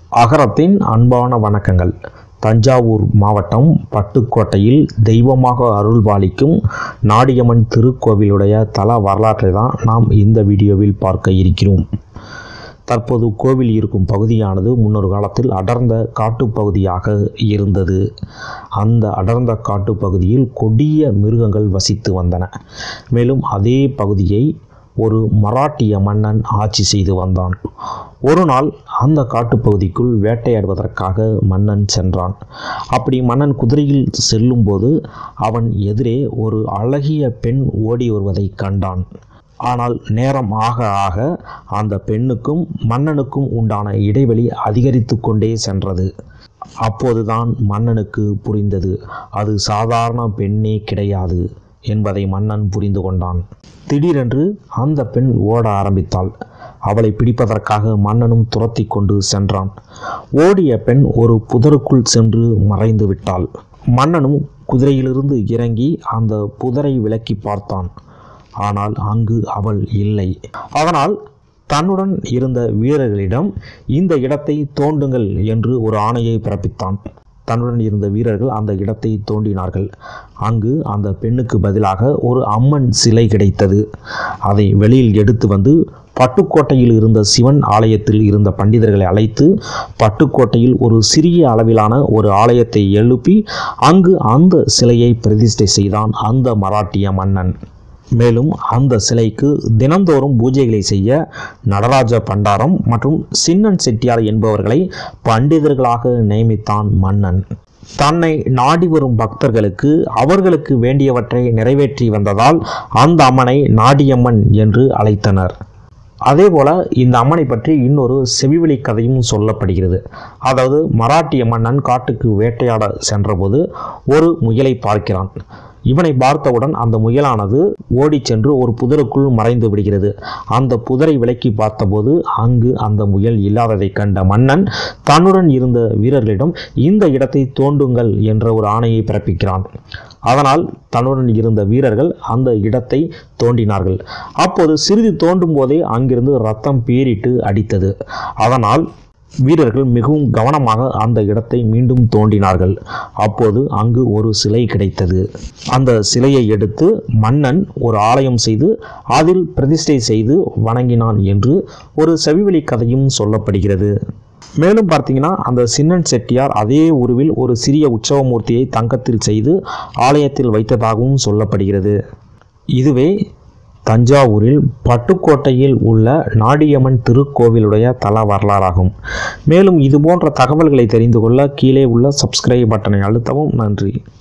அகரத்தின் அன்பான வணக்கங்கள் தஞ்சாவூர் மாவட்டம் பட்டுக்கோட்டையில் தெய்வமாக அருள்பாலிக்கும் நாடியம்மன் திருக்கோவிலுடைய தல வரலாற்றை தான் நாம் இந்த வீடியோவில் பார்க்க இருக்கிறோம் தற்போது கோவில் இருக்கும் பகுதியானது முன்னொரு காலத்தில் அடர்ந்த காட்டுப்பகுதியாக இருந்தது அந்த அடர்ந்த காட்டுப்பகுதியில் கொடிய மிருகங்கள் வசித்து வந்தன மேலும் அதே பகுதியை ஒரு மராட்டிய மன்னன் ஆட்சி செய்து வந்தான் ஒரு நாள் அந்த காட்டுப்பகுதிக்குள் வேட்டையாடுவதற்காக மன்னன் சென்றான் அப்படி மன்னன் குதிரையில் செல்லும்போது அவன் எதிரே ஒரு அழகிய பெண் ஓடி வருவதை கண்டான் ஆனால் நேரம் ஆக ஆக அந்த பெண்ணுக்கும் மன்னனுக்கும் உண்டான இடைவெளி அதிகரித்து கொண்டே சென்றது அப்போதுதான் மன்னனுக்கு புரிந்தது அது சாதாரண பெண்ணே கிடையாது என்பதை மன்னன் புரிந்து கொண்டான் திடீரென்று அந்த பெண் ஓட ஆரம்பித்தாள் அவளை பிடிப்பதற்காக மன்னனும் துரத்தி கொண்டு சென்றான் ஓடிய பெண் ஒரு புதருக்குள் சென்று மறைந்து விட்டாள் மன்னனும் குதிரையிலிருந்து இறங்கி அந்த புதரை விலக்கி பார்த்தான் ஆனால் அங்கு அவள் இல்லை அதனால் தன்னுடன் இருந்த வீரர்களிடம் இந்த இடத்தை தோண்டுங்கள் என்று ஒரு ஆணையை பிறப்பித்தான் தன்னுடன் இருந்த வீரர்கள் அந்த இடத்தை தோண்டினார்கள் அங்கு அந்த பெண்ணுக்கு பதிலாக ஒரு அம்மன் சிலை கிடைத்தது அதை வெளியில் எடுத்து வந்து பட்டுக்கோட்டையில் இருந்த சிவன் ஆலயத்தில் இருந்த பண்டிதர்களை அழைத்து பட்டுக்கோட்டையில் ஒரு சிறிய அளவிலான ஒரு ஆலயத்தை எழுப்பி அங்கு அந்த சிலையை பிரதிஷ்டை செய்தான் அந்த மராட்டிய மன்னன் மேலும் அந்த சிலைக்கு தினந்தோறும் பூஜைகளை செய்ய நடராஜ பண்டாரம் மற்றும் சின்னன் செட்டியார் என்பவர்களை பண்டிதர்களாக நியமித்தான் மன்னன் தன்னை நாடி வரும் பக்தர்களுக்கு அவர்களுக்கு வேண்டியவற்றை நிறைவேற்றி வந்ததால் அந்த அம்மனை நாடியம்மன் என்று அழைத்தனர் அதேபோல இந்த அம்மனை பற்றி இன்னொரு செவிவழி கதையும் சொல்லப்படுகிறது அதாவது மராட்டிய மன்னன் காட்டுக்கு வேட்டையாட சென்றபோது ஒரு முயலை பார்க்கிறான் இவனை பார்த்தவுடன் அந்த முயலானது ஓடிச் சென்று ஒரு புதருக்குள் மறைந்து விடுகிறது அந்த புதரை விலக்கி பார்த்தபோது அங்கு அந்த முயல் இல்லாததை கண்ட மன்னன் தன்னுடன் இருந்த வீரர்களிடம் இந்த இடத்தை தோண்டுங்கள் என்ற ஒரு ஆணையை பிறப்பிக்கிறான் அதனால் தன்னுடன் இருந்த வீரர்கள் அந்த இடத்தை தோண்டினார்கள் அப்போது சிறிது தோண்டும் போதே அங்கிருந்து ரத்தம் பீறிட்டு அடித்தது அதனால் வீரர்கள் மிகவும் கவனமாக அந்த இடத்தை மீண்டும் தோண்டினார்கள் அப்போது அங்கு ஒரு சிலை கிடைத்தது அந்த சிலையை எடுத்து மன்னன் ஒரு ஆலயம் செய்து அதில் பிரதிஷ்டை செய்து வணங்கினான் என்று ஒரு செவிவழி கதையும் சொல்லப்படுகிறது மேலும் பார்த்தீங்கன்னா அந்த சின்னன் செட்டியார் அதே உருவில் ஒரு சிறிய உற்சவமூர்த்தியை தங்கத்தில் செய்து ஆலயத்தில் வைத்ததாகவும் சொல்லப்படுகிறது இதுவே தஞ்சாவூரில் பட்டுக்கோட்டையில் உள்ள நாடியம்மன் திருக்கோவிலுடைய தல வரலாறாகும் மேலும் இது போன்ற தகவல்களை தெரிந்து கொள்ள கீழே உள்ள சப்ஸ்கிரைப் பட்டனை அழுத்தவும் நன்றி